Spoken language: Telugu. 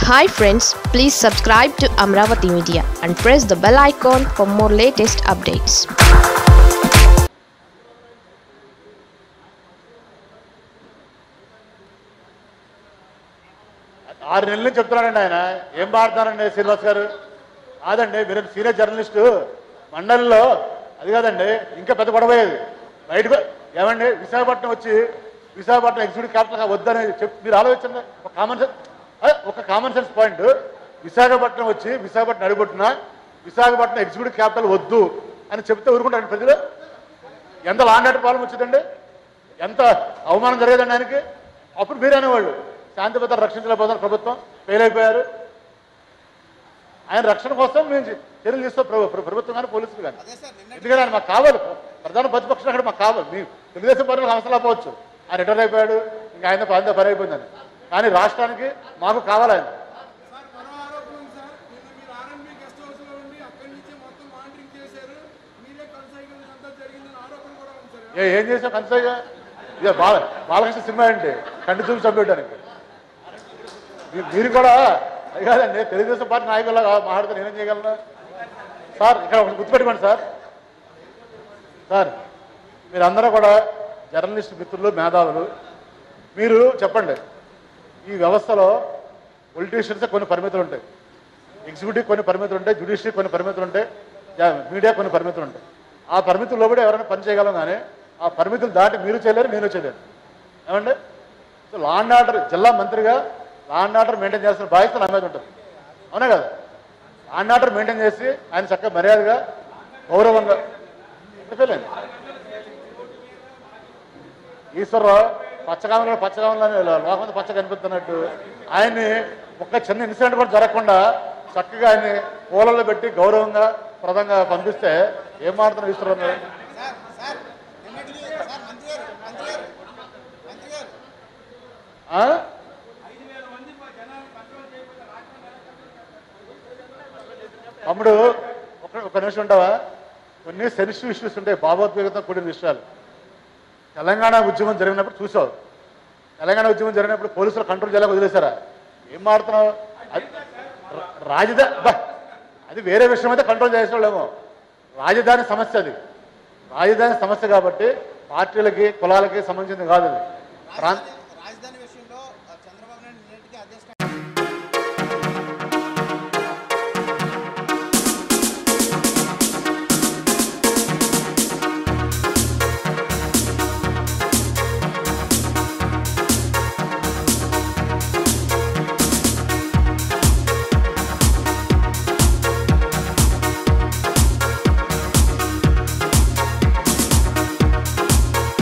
Hi friends please subscribe to Amaravati media and press the bell icon for more latest updates ఆరు నెలల నుంచి చెప్తున్నాడండి ఆయన ఏం మాట్లాడారండి శ్రీనివాస్ గారు కాదండి మీరు సీనియర్ జర్నలిస్టు మండలిలో అది కాదండి ఇంకా పెద్ద గొడవయ్యేది బయటకు ఏమండి విశాఖపట్నం వచ్చి విశాఖపట్నం ఎగ్జిక్యూటివ్ క్యాపిటల్ వద్దని చెప్పి మీరు ఆలోచించండి ఒక కామన్ సెన్స్ అదే, ఒక కామన్ సెన్స్ పాయింట్ విశాఖపట్నం వచ్చి విశాఖపట్నం అడుగుతున్నా విశాఖపట్నం ఎగ్జిక్యూటివ్ క్యాపిటల్ వద్దు అని చెప్తే ఊరుకుంటారండి ప్రజలు ఎంత లాండాటి పాలన వచ్చిందండి ఎంత అవమానం జరిగేదండి ఆయనకి అప్పుడు మీరు అనేవాళ్ళు శాంతి భద్రత రక్షించలేకపోతున్న ప్రభుత్వం ఫెయిల్ అయిపోయారు ఆయన రక్షణ కోసం మేము చర్యలు తీస్తాం ప్రభు- ప్రభు- ప్రభుత్వం కానీ పోలీసులు కానీ ఎందుకంటే ఆయన మాకు కావాలి ప్రధాన ప్రతిపక్షం అక్కడ మాకు కావాలి మీ తెలుగుదేశం పనులకు అవసరం లేకపోవచ్చు ఆయన రిటైర్ అయిపోయాడు ఇంకా ఆయన ఆయన పని అయిపోయిందని కానీ రాష్ట్రానికి మాకు కావాలి ఆయన సార్ మరో ఆరోపణ ఉంది సార్ నిన్న మీరు ఆర్ఎంబీ గెస్ట్ హౌస్ లో ఉండి అక్కడి నుంచి మొత్తం మానిటరింగ్ చేశారు మీరే కొనసాగిన ఇదంతా జరిగిందని ఆరోపణ కూడా ఉంది సార్ ఏ ఏం చేసాం కన్సయ్య ఇదే బాల బాలకృష్ణ సినిమా అండి కంటి చూపు చంపేయడానికి మీ- మీరు కూడా అది కాదండి తెలుగుదేశం పార్టీ నాయకులాగా మాట్లాడితే నేనేం చేయగలను సార్ ఇక్కడ ఒకటి గుర్తుపెట్టుకోండి సార్ సార్ మీరందరూ కూడా జర్నలిస్ట్ మిత్రులు మేధావులు మీరు చెప్పండి ఈ వ్యవస్థలో పొలిటీషియన్స్ కొన్ని పరిమితులు ఉంటాయి ఎగ్జిక్యూటివ్ కొన్ని పరిమితులు ఉంటాయి జ్యుడిషియరీ కొన్ని పరిమితులు ఉంటాయి జా- మీడియా కొన్ని పరిమితులు ఉంటాయి ఆ పరిమితుల్లో కూడా ఎవరైనా పని చేయగలం కానీ ఆ పరిమితులు దాటి మీరు చేయలేరు నేను చేయలేరు ఏమండి సో లా అండ్ ఆర్డర్ జిల్లా మంత్రిగా లా అండ్ ఆర్డర్ మెయింటైన్ చేస్తున్న బాధ్యత నా మీద ఉంటుంది అవునా కదా లా అండ్ ఆర్డర్ మెయింటైన్ చేసి ఆయన చక్కగా మర్యాదగా గౌరవంగా చెప్పలేండి ఈశ్వరరావు పచ్చగామంలో పచ్చగామంలోనే లోకమంతా పచ్చ కనిపిస్తున్నట్టు ఆయన్ని ఒక్క చిన్న ఇన్సిడెంట్ కూడా జరగకుండా చక్కగా ఆయన్ని పూలలో పెట్టి గౌరవంగా ప్రదంగా పంపిస్తే ఏం మాడుతున్నారు ఈశ్వరరావు గారు? సార్ సార్ నిన్నటికి సార్ మంత్రి గారు మంత్రి గారు మంత్రి గారు ఆ? తమ్ముడు ఒక ఒక నిమిషం ఉంటావా కొన్ని సెన్సిటివ్ ఇష్యూస్ ఉంటాయి భావోద్వేగంతో కూడిన విషయాలు తెలంగాణ ఉద్యమం జరిగినప్పుడు చూసావు తెలంగాణ ఉద్యమం జరిగినప్పుడు పోలీసులు కంట్రోల్ చేయాలని వదిలేశారా ఏం మాడుతున్నావు అది రా- రాజధాని బా, అది వేరే విషయం అయితే కంట్రోల్ చేసేవాళ్ళేమో రాజధాని సమస్య అది రాజధాని సమస్య కాబట్టి పార్టీలకి కులాలకి సంబంధించింది కాదు అది ప్రాంత